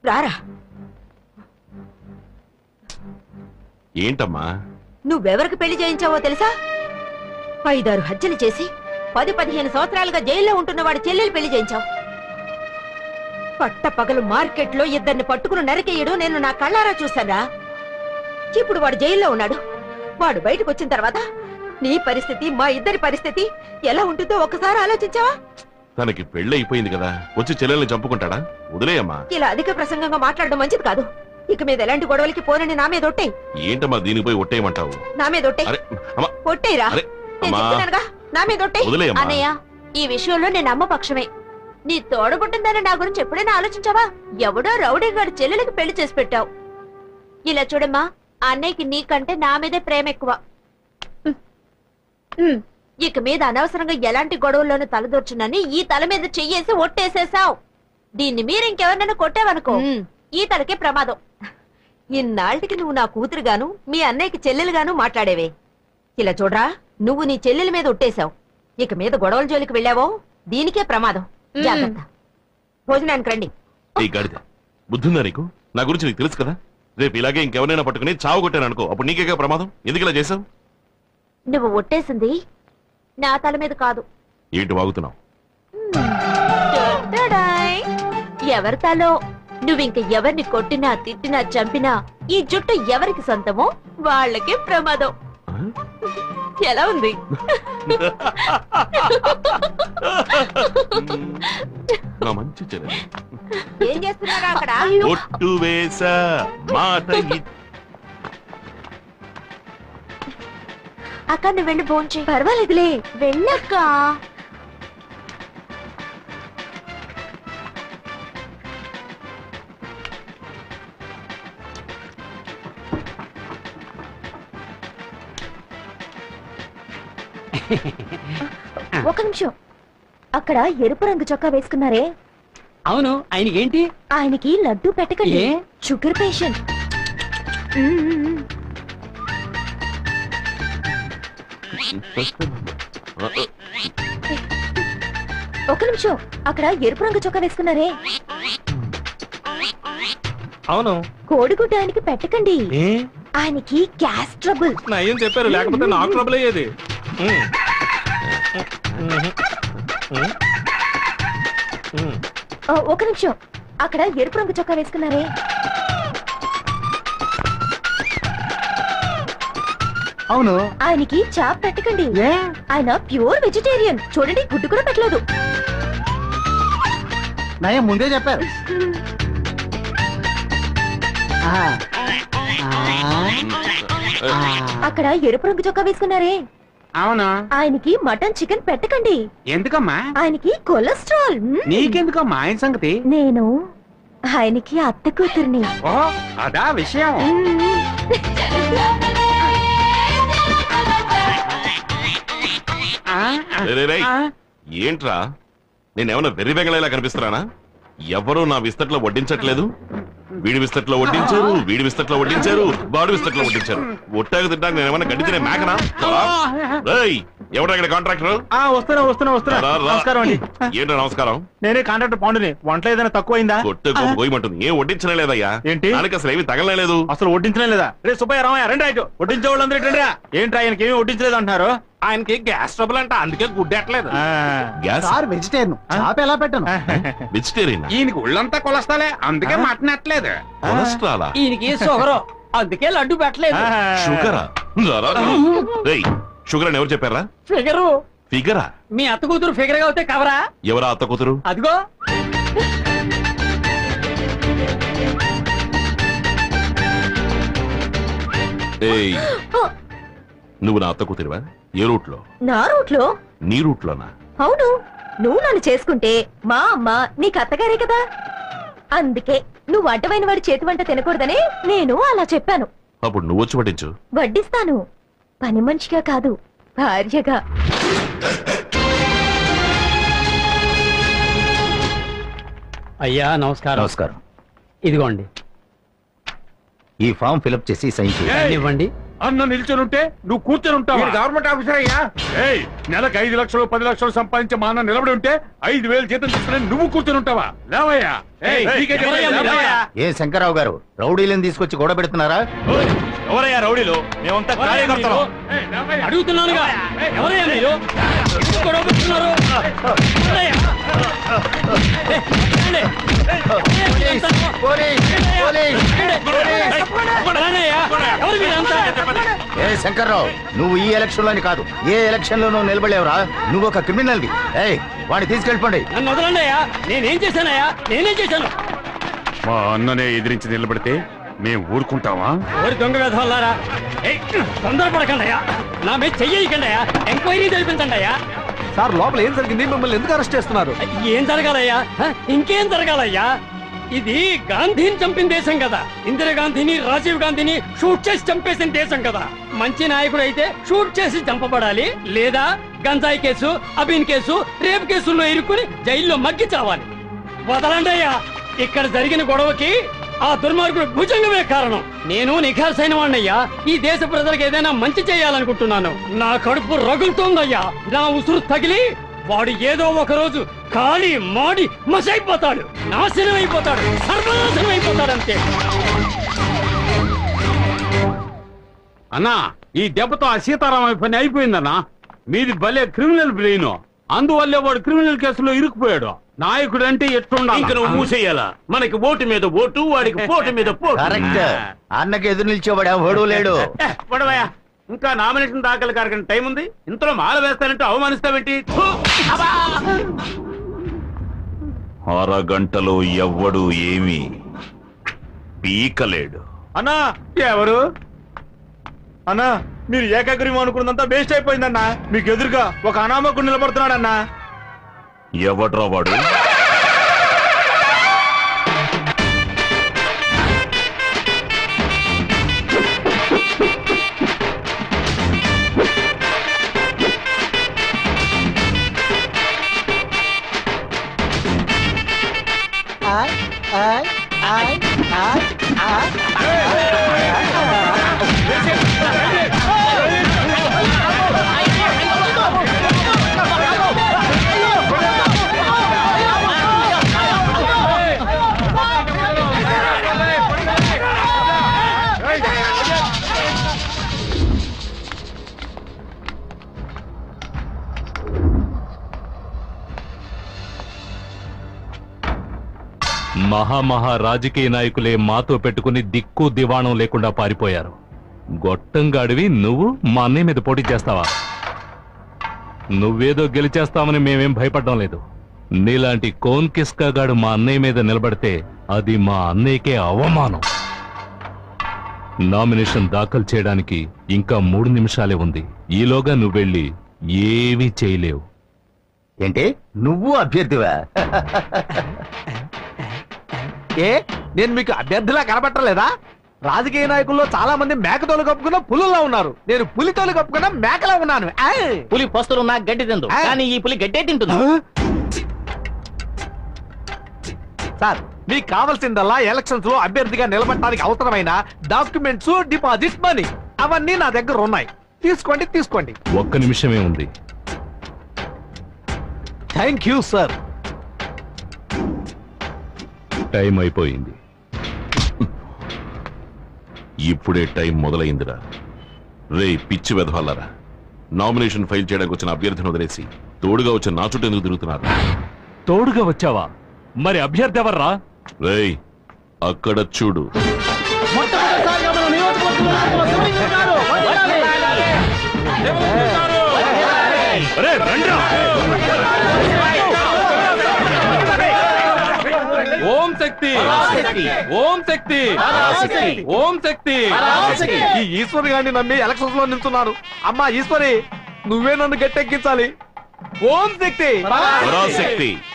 రారా ఏంటమ్మా నువ్వెవరికి పెళ్లి చేయించావో తెలుసా ఐదారు హత్యలు చేసి పది పదిహేను సంవత్సరాలుగా జైల్లో ఉంటున్న వాడి చెల్లెలు పెళ్లి చేయించావు పట్ట పగలు మార్కెట్లో ఇద్దరిని పట్టుకుని నరికేయడం నేను నా కళ్ళారా చూశానా ఇప్పుడు వాడు జైల్లో ఉన్నాడు వాడు బయటకు వచ్చిన తర్వాత నీ పరిస్థితి మా ఇద్దరి పరిస్థితి ఎలా ఉంటుందో ఒకసారి ఆలోచించావా తనకి పెళ్లి అయిపోయింది కదా వచ్చి చెల్లెల్ని చంపుకుంటాడా వదిలేయమ్మా ఇలా అధిక ప్రసంగంగా మాట్లాడడం మంచిది కాదు ఇక మీద ఎలాంటి గొడవలకి పోనని నా మీద ఒట్టేయ్ ఏంటమ్మా దీనికి పోయి ఒట్టేయమంటావు నా మీద ఒట్టేయ్ అరే అమ్మా ఒట్టేయరా అరే నేను అమ్మా చెప్తున్నానుగా నా మీద ఒట్టేయ్ వదిలేయమ్మా అన్నయ్య ఈ విషయంలో నేను అమ్మ పక్షమే నీ తోడబుట్టిందని నా గురించి ఎప్పుడైనా ఆలోచించావా ఎవడో రౌడీ గారి చెల్లెలకి పెళ్లి చేసి పెట్టావు ఇలా చూడమ్మా అన్నయ్యకి నీకంటే నా మీదే ప్రేమ ఎక్కువ ఉమ్, ఇక మీద అనవసరంగా ఎలాంటి గొడవల్లోనూ తలదూర్చునని ఈ తల మీద చెయ్యేసి ఒట్టేసేసావు దీన్ని మీరు ఇంకెవరినైనా కొట్టావనుకో ఉమ్. ఈ తలకే ప్రమాదం ఇన్నాళ్ళకి నువ్వు నా కూతురుగాను మీ అన్నయ్యకి చెల్లెలుగాను మాట్లాడేవే ఇలా చూడరా నువ్వు నీ చెల్లెల మీద ఒట్టేశావు ఇక మీద గొడవల జోలికి వెళ్ళావో దీనికే ప్రమాదం జాగ్రత్త భోజనానికి రండి ఈ గాడిద బుద్ధుందా నీకు నా గురించి నీకు తెలుసు కదా రేపు ఇలాగే ఇంకెవరైనా పట్టుకుని చావు కొట్టాను అనుకో అప్పుడు నీకేగా ప్రమాదం ఎందుకు ఇలా చేసావు నువ్వు ఒట్టేసింది నా తల మీద కాదు ఏంటి వాగుతున్నావు టడడాయ్. ఎవరి తలో నువ్వింక ఎవరిని కొట్టినా తిట్టినా చంపినా ఈ జుట్టు ఎవరికి సొంతమో వాళ్ళకి ప్రమాదం ఆ? ఎలా ఉంది నా మంచి చెల్లెలు ఏం చేస్తున్నారా అక్కడ ఒట్టు వేసా మాట ఇ- అక్క నువ్వు వెళ్ళి భోంచే పర్వాలేదులే వెళ్ళక్క ఒక నిమిషం అక్కడ ఎరుపు రంగు చొక్కా వేసుకున్నారే అవును ఆయనకి ఏంటి ఆయనకి లడ్డు పెట్టకండి ఏ? షుగర్ పేషెంట్ ఆ, ఆ, ఒక నిమిషం అక్కడ ఎరుపు రంగు చొక్కా వేసుకున్నారే అవును కోడిగుడ్డు ఆయనకి పెట్టకండి ఏ ఆయనకి గ్యాస్ ట్రబుల్ నయ్యం చెప్పారు లేకపోతే నాకు ట్రబుల్ అయ్యేది ఉమ్. ఉమ్. ఉమ్. ఆ, ఒక నిమిషం అక్కడ ఎరుపు రంగు చొక్కా వేసుకున్నారే అవును ఆయనకి చాప్ పెట్టకండి ఏ ఆయన ప్యూర్ వెజిటేరియన్ చూడండి గుడ్డు కూడా పెట్టలేదు నయం ముందే చెప్పారు ఆ. ఆ. అక్కడ ఎరుపు రంగు చొక్కా వేసుకున్నారే అవును ఆయనకి మటన్ చికెన్ పెట్టకండి ఎందుకమ్మా ఆయనకి కొలెస్ట్రాల్ మ్మ్. నీకెందుకమ్మా ఆయన సంగతి నేను ఆయనకి అత్త కూతుర్ని ఓ అదా విషయం ఆ, ఆ, రే, రే, రే. ఆ. ఏంట్రా నేనేమన్నా వెర్రి వెగలేలా కనిపిస్తున్నానా ఎవరు నా విస్తట్లో వడ్డించట్లేదు వీడి విస్తట్లో వడ్డించారు వీడి విస్తట్లో వడ్డించారు వాడి విస్తట్లో వడ్డించారు ఒట్టాక తింటాక నేను ఏమన్నా గడ్డి తినే మేకనా రేయ్, ఎవడా ఇక్కడ కాంట్రాక్టర్ ఆ, వస్తున్నా వస్తున్నా వస్తున్నా రా, రా. నమస్కారం అండి ఏంటో నమస్కారం నేనే కాంట్రాక్టర్ పాండుని వంటలో ఏదైనా తక్కువైందా కొట్టు గొప్ప గోయమంటుంది ఏం వడ్డించనే లేదయ్యా ఏంటి? దానికి అసలు ఏమి తగలలేదు అసలు వడ్డించడం లేదా రే సుబ్బయ్య రామయ్య రండి రైట్ వడ్డించే వాళ్ళందరూ ఇటు రండిరా. ఏంట్రా ఆయనకి ఏమీ వడ్డించలేదు అంటున్నారు ఆయనకి గ్యాస్ ట్రబుల్ అంట అందుకే గుడ్డెట్లేదు ఆ. గ్యాస్ సార్ వెజిటేరియన్ చాప ఎలా పెట్టను వెజిటేరియన్ ఈయనకి ఒళ్ళంతా కొలస్తాలే అందుకే మటన్ ఎట్టలేదు కొలెస్ట్రాలా ఈయనకి షుగర్ అందుకే లడ్డు పెట్టలేదు ఆ. షుగరా రారా. రేయ్ షుగర్ అని ఎవరు చెప్పారా ఫిగరు ఫిగరా మీ అత్త కూతురు ఫిగర్ గా అవుతే కవరా ఎవరా అత్త కూతురు అదిగో ఏయ్ నువ్వు నా అత్త కూతురువా ఏ రూట్ లో నా రూట్లో నీ రూట్ లోనా అవును నువ్వు నన్ను చేసుకుంటే మా అమ్మ నీకు అత్తగారే కదా అందుకే నువ్వు అడ్డమైన వాడి చేతి వంట తినకూడదని నేను అలా చెప్పాను అప్పుడు నువ్వు వచ్చి పట్టించు వడ్డిస్తాను పని మనిషిగా కాదు భార్యగా అయ్యా నమస్కారం నమస్కారం ఇదిగోండి ఈ ఫామ్ ఫిలప్ చేసి సైన్ చేయండి ఇవ్వండి అన్న నిల్చొని ఉంటే నువ్వు కూర్చొని ఉంటావా గవర్నమెంట్ ఆఫీసర్ అయ్యా ఏయ్ నెలకు ఐదు లక్షలు పది లక్షలు సంపాదించే మా అన్న నిలబడి ఉంటే ఐదు వేలు జీతం తీసుకుని నువ్వు కూర్చొని ఉంటావా లేవయ్యా ఏయ్, నీకే చెప్పేది, ఎవరయ్యా మీరు? లేవయ్యా. ఏ శంకర్రావు గారు రౌడీలను తీసుకొచ్చి గొడవ పెడుతున్నారా ఎవరయ్యా రౌడీలు మేమంతా కార్యకర్తలు ఏయ్, లేవయ్యా. అడుగుతున్నానుగా ఎవరయ్యా మీరు ఎందుకు గొడవ పెడుతున్నారు? ఎవరయ్యా? ఏ, రండి. రానయ్యా. ఎవరు మీరంతా? ఏ శంకర్రావు నువ్వు ఈ ఎలక్షన్ లోని కాదు ఏ ఎలక్షన్ లోనూ నిలబడలేవురా నువ్వు ఒక క్రిమినల్ ఏయ్ వాడిని తీసుకెళ్ళిపోండి నన్ను వదలండి అయ్యా నేనేం చేశానయ్యా నేనేం చేశాను మా అన్ననే ఎదిరించి నిలబడితే మేము ఊరుకుంటావా ఓరి దొంగ వేధవల్లారా ఏయ్, తొందరపడకండి అయ్యా నా మీద చెయ్యకండి అయ్యా ఎంక్వైరీ జరిపించండి అయ్యా సార్ లోపల ఏం జరిగింది మిమ్మల్ని ఎందుకు అరెస్ట్ చేస్తున్నారు ఏం జరగాలయ్యా హ? ఇంకేం జరగాలయ్యా ఇది గాంధీని చంపిన దేశం కదా ఇందిరాగాంధీని రాజీవ్ గాంధీని షూట్ చేసి చంపేసిన దేశం కదా మంచి నాయకుడు అయితే షూట్ చేసి చంపబడాలి లేదా గంజాయి కేసు అబీన్ కేసు రేప్ కేసుల్లో ఇరుక్కుని జైల్లో మగ్గి చావాలి వదలండి అయ్యా ఇక్కడ జరిగిన గొడవకి ఆ దుర్మార్గుడు భుజంగమే కారణం నేను నిఖార్సైన వాడినయ్యా ఈ దేశ ప్రజలకు ఏదైనా మంచి చేయాలనుకుంటున్నాను నా కడుపు రగులుతోందయ్యా నా ఉసురు తగిలి వాడు ఏదో ఒక రోజు కాలి మాడి మసైపోతాడు నాశనం అయిపోతాడు సర్వనాశనం అయిపోతాడు అంతే అన్నా ఈ దెబ్బతో ఆ సీతారామయ్య పని అయిపోయిందన్నా మీది భలే క్రిమినల్ బ్రెయిన్ అందువల్లే వాడు క్రిమినల్ కేసులో ఇరుక్కుపోయాడు నాయకుడు అంటే ఎట్లుండాలి ఇంక నువ్వు మూసేయాలా మనకి ఓటు మీద ఓటు వాడికి పోటు మీద పోటు కరెక్ట్ అన్నకి ఎదురు నిలిచేవాడు ఎవడు లేడు ఏ, పడవయ్యా ఇంకా నామినేషన్ దాఖలు కారకని టైం ఉంది ఇంతలో మాల వేస్తానంటే అవమానిస్తావేంటి థు! అబ్బా! అరగంటలో ఎవ్వడు ఏమీ పీకలేడు అన్నా ఎవరు అన్నా మీరు ఏకాగ్రీవం అనుకున్నదంతా వేస్ట్ అయిపోయిందన్నా మీకు ఎదురుగా ఒక అనామకుడు నిలబడుతున్నాడన్నా ఎవడ్రా వాడు మహామహా రాజకీయ నాయకులే మాతో పెట్టుకుని దిక్కు దివాణం లేకుండా పారిపోయారు గొట్టంగాడివి నువ్వు మా అన్నయ్య మీద పోటీ చేస్తావా నువ్వేదో గెలిచేస్తామని మేమేం భయపడడం లేదు నీలాంటి కోన్ కిస్కాగాడు మా అన్నయ్య మీద నిలబడితే అది మా అన్నయ్యకే అవమానం నామినేషన్ దాఖలు చేయడానికి ఇంకా మూడు నిమిషాలే ఉంది ఈలోగా నువ్వెళ్ళి ఏమీ చేయలేవు ఏంటి నువ్వు అభ్యర్థివా ఏ నేను మీకు అభ్యర్థిలా కనబట్టలేదా రాజకీయ నాయకుల్లో చాలా మంది మేకతోలు కప్పుకున్న పులుల్లో ఉన్నారు నేను పులితోలు కప్పుకున్న మేకలా ఉన్నాను ఆయ్. పులి పస్తులు నాకు గడ్డి తిందు ఆ. కానీ ఈ పులి గడ్డే తింటుంది సార్ మీకు కావాల్సిందల్లా ఎలక్షన్స్ లో అభ్యర్థిగా నిలబడటానికి అవసరమైన డాక్యుమెంట్స్ డిపాజిట్ మనీ అవన్నీ నా దగ్గర ఉన్నాయి తీసుకోండి తీసుకోండి ఒక్క నిమిషమే ఉంది థ్యాంక్ యూ సార్ టైం అయిపోయింది ఇప్పుడే టైం మొదలైందిరా రే పిచ్చి వెధవాలరా నామినేషన్ ఫైల్ చేయడానికి వచ్చిన అభ్యర్థిని వదిలేసి తోడుగా వచ్చిన నా చుట్టూ ఎందుకు తిరుగుతున్నారు తోడుగా వచ్చావా మరి అభ్యర్థి ఎవర్రా రేయ్ అక్కడ చూడు అరే రండ్రా ఓం శక్తి ఓం శక్తి ఓం శక్తి ఈ ఈశ్వరి గారిని నమ్మి ఎలక్షన్స్ లో నిల్చున్నారు అమ్మా ఈశ్వరి నువ్వే నన్ను గట్టెక్కించాలి ఓం శక్తి పరాశక్తి